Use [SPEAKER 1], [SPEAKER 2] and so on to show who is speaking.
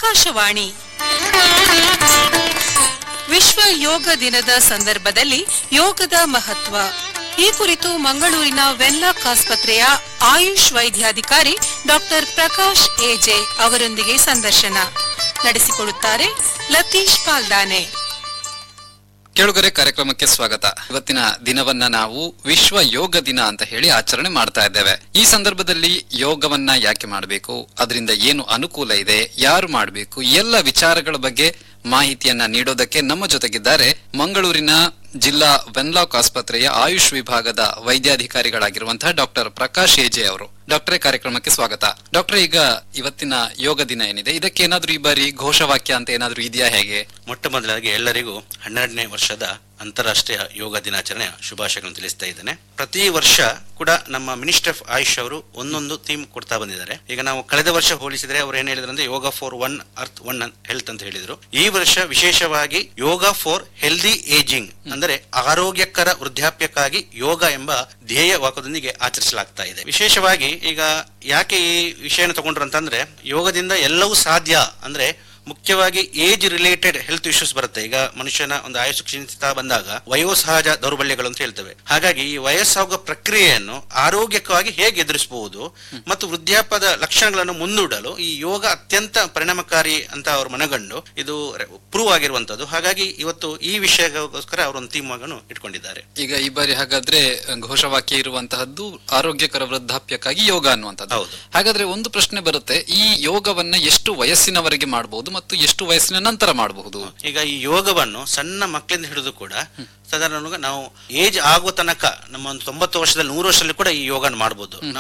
[SPEAKER 1] ಆಕಾಶವಾಣಿ ವಿಶ್ವ ಯೋಗ ದಿನದ ಸಂದರ್ಭದಲ್ಲಿ ಯೋಗದ ಮಹತ್ವ ಈ ಕುರಿತು ಮಂಗಳೂರಿನ ವೆನ್ಲಾಕ್ ಆಸ್ಪತ್ರೆಯ ಆಯುಷ್ ವೈದ್ಯಾಧಿಕಾರಿ ಡಾಕ್ಟರ್ ಪ್ರಕಾಶ್ ಎಜೆ ಅವರೊಂದಿಗೆ ಸಂದರ್ಶನ ನಡೆಸಿಕೊಡುತ್ತಾರೆ ಲತೀಶ್ ಪಾಲ್ದಾನೆ
[SPEAKER 2] ಕೇಳುಗರೆ ಕಾರ್ಯಕ್ರಮಕ್ಕೆ ಸ್ವಾಗತ ಇವತ್ತಿನ ದಿನವನ್ನ ನಾವು ವಿಶ್ವ ಯೋಗ ದಿನ ಅಂತ ಹೇಳಿ ಆಚರಣೆ ಮಾಡ್ತಾ ಇದ್ದೇವೆ ಈ ಸಂದರ್ಭದಲ್ಲಿ ಯೋಗವನ್ನ ಯಾಕೆ ಮಾಡಬೇಕು ಅದರಿಂದ ಏನು ಅನುಕೂಲ ಇದೆ ಯಾರು ಮಾಡಬೇಕು ಎಲ್ಲ ವಿಚಾರಗಳ ಬಗ್ಗೆ ಮಾಹಿತಿಯನ್ನ ನೀಡೋದಕ್ಕೆ ನಮ್ಮ ಜೊತೆಗಿದ್ದಾರೆ ಮಂಗಳೂರಿನ ಜಿಲ್ಲಾ ವೆನ್ಲಾಕ್ ಆಸ್ಪತ್ರೆಯ ಆಯುಷ್ ವಿಭಾಗದ ವೈದ್ಯಾಧಿಕಾರಿಗಳಾಗಿರುವಂತಹ ಡಾಕ್ಟರ್ ಪ್ರಕಾಶ್ ಎಜೆ ಅವರು ಡಾಕ್ಟರೇ ಕಾರ್ಯಕ್ರಮಕ್ಕೆ ಸ್ವಾಗತ ಡಾಕ್ಟರ್ ಈಗ ಇವತ್ತಿನ ಯೋಗ ದಿನ ಏನಿದೆ ಇದಕ್ಕೆ ಏನಾದ್ರೂ ಈ ಬಾರಿ ಘೋಷವಾಕ್ಯ ಅಂತ ಏನಾದ್ರೂ ಇದೆಯಾ ಹೇಗೆ
[SPEAKER 3] ಮೊಟ್ಟ ಮೊದಲಾಗಿ ಎಲ್ಲರಿಗೂ ಹನ್ನೆರಡನೇ ವರ್ಷದ ಅಂತಾರಾಷ್ಟ್ರೀಯ ಯೋಗ ದಿನಾಚರಣೆಯ ಶುಭಾಶಯಗಳನ್ನು ತಿಳಿಸ್ತಾ ಇದ್ದೇನೆ ಪ್ರತಿ ವರ್ಷ ಕೂಡ ನಮ್ಮ ಮಿನಿಸ್ಟರ್ ಆಫ್ ಆಯುಷ್ ಅವರು ಒಂದೊಂದು ಥೀಮ್ ಕೊಡ್ತಾ ಬಂದಿದ್ದಾರೆ ಈಗ ನಾವು ಕಳೆದ ವರ್ಷ ಹೋಲಿಸಿದ್ರೆ ಅವ್ರು ಏನ್ ಹೇಳಿದ್ರು ಅಂದ್ರೆ yoga for one earth one health ಅಂತ ಹೇಳಿದ್ರು ಈ ವರ್ಷ ವಿಶೇಷವಾಗಿ ಯೋಗ ಫಾರ್ ಹೆಲ್ದಿ ಏಜಿಂಗ್ ಅಂದರೆ ಆರೋಗ್ಯಕರ ವೃದ್ಧಾಪ್ಯಕ್ಕಾಗಿ ಯೋಗ ಎಂಬ ಧ್ಯೇಯ ವಾಕ್ಯದೊಂದಿಗೆ ಆಚರಿಸಲಾಗ್ತಾ ಇದೆ ವಿಶೇಷವಾಗಿ ಈಗ ಯಾಕೆ ಈ ವಿಷಯನ ತಗೊಂಡ್ರು ಅಂತಂದ್ರೆ ಯೋಗದಿಂದ ಎಲ್ಲವೂ ಸಾಧ್ಯ ಅಂದ್ರೆ ಮುಖ್ಯವಾಗಿ ಏಜ್ ರಿಲೇಟೆಡ್ ಹೆಲ್ತ್ ಇಶ್ಯೂಸ್ ಬರುತ್ತೆ ಈಗ ಮನುಷ್ಯನ ಒಂದು ಆಯುಷ್ ಕ್ಷೀಣಿಸ್ತಾ ಬಂದಾಗ ವಯೋಸಹಜ ದೌರ್ಬಲ್ಯಗಳು ಅಂತ ಹೇಳ್ತೇವೆ ಹಾಗಾಗಿ ಈ ವಯಸ್ಸಾಗುವ ಪ್ರಕ್ರಿಯೆಯನ್ನು ಆರೋಗ್ಯಕವಾಗಿ ಹೇಗೆ ಎದುರಿಸಬಹುದು ಮತ್ತು ವೃದ್ಧಾಪ್ಯದ ಲಕ್ಷಣಗಳನ್ನು ಮುಂದೂಡಲು ಈ ಯೋಗ ಅತ್ಯಂತ ಪರಿಣಾಮಕಾರಿ ಅಂತ ಅವರು ಮನಗಂಡು ಇದು ಪ್ರೂವ್ ಆಗಿರುವಂತದ್ದು ಹಾಗಾಗಿ ಇವತ್ತು ಈ ವಿಷಯಕ್ಕೋಸ್ಕರ ಅವರು ಒಂದು ಥೀಮ್ ಆಗನ್ನು ಇಟ್ಕೊಂಡಿದ್ದಾರೆ
[SPEAKER 2] ಈಗ ಈ ಬಾರಿ ಹಾಗಾದ್ರೆ ಘೋಷವಾಕ್ಯ ಇರುವಂತಹದ್ದು ಆರೋಗ್ಯಕರ ವೃದ್ಧಾಪ್ಯಕ್ಕಾಗಿ ಯೋಗ ಅನ್ನುವಂಥದ್ದು
[SPEAKER 3] ಹೌದು.
[SPEAKER 2] ಹಾಗಾದ್ರೆ ಒಂದು ಪ್ರಶ್ನೆ ಬರುತ್ತೆ ಈ ಯೋಗವನ್ನ ಎಷ್ಟು ವಯಸ್ಸಿನವರೆಗೆ ಮಾಡಬಹುದು ಮತ್ತು ಎಷ್ಟು ವಯಸ್ಸಿನ ನಂತರ ಮಾಡಬಹುದು
[SPEAKER 3] ಈಗ ಈ ಯೋಗವನ್ನು ಸಣ್ಣ ಮಕ್ಕಳಿಂದ ಹಿಡಿದು ಕೂಡ ಸಾಧಾರಣ ನಾವು ಏಜ್ ಆಗುವ ತನಕ ನಮ್ಮ ಒಂದು ತೊಂಬತ್ತು ವರ್ಷದಲ್ಲಿ ನೂರು ವರ್ಷದಲ್ಲಿ ಕೂಡ ಈ ಯೋಗನ ಮಾಡಬಹುದು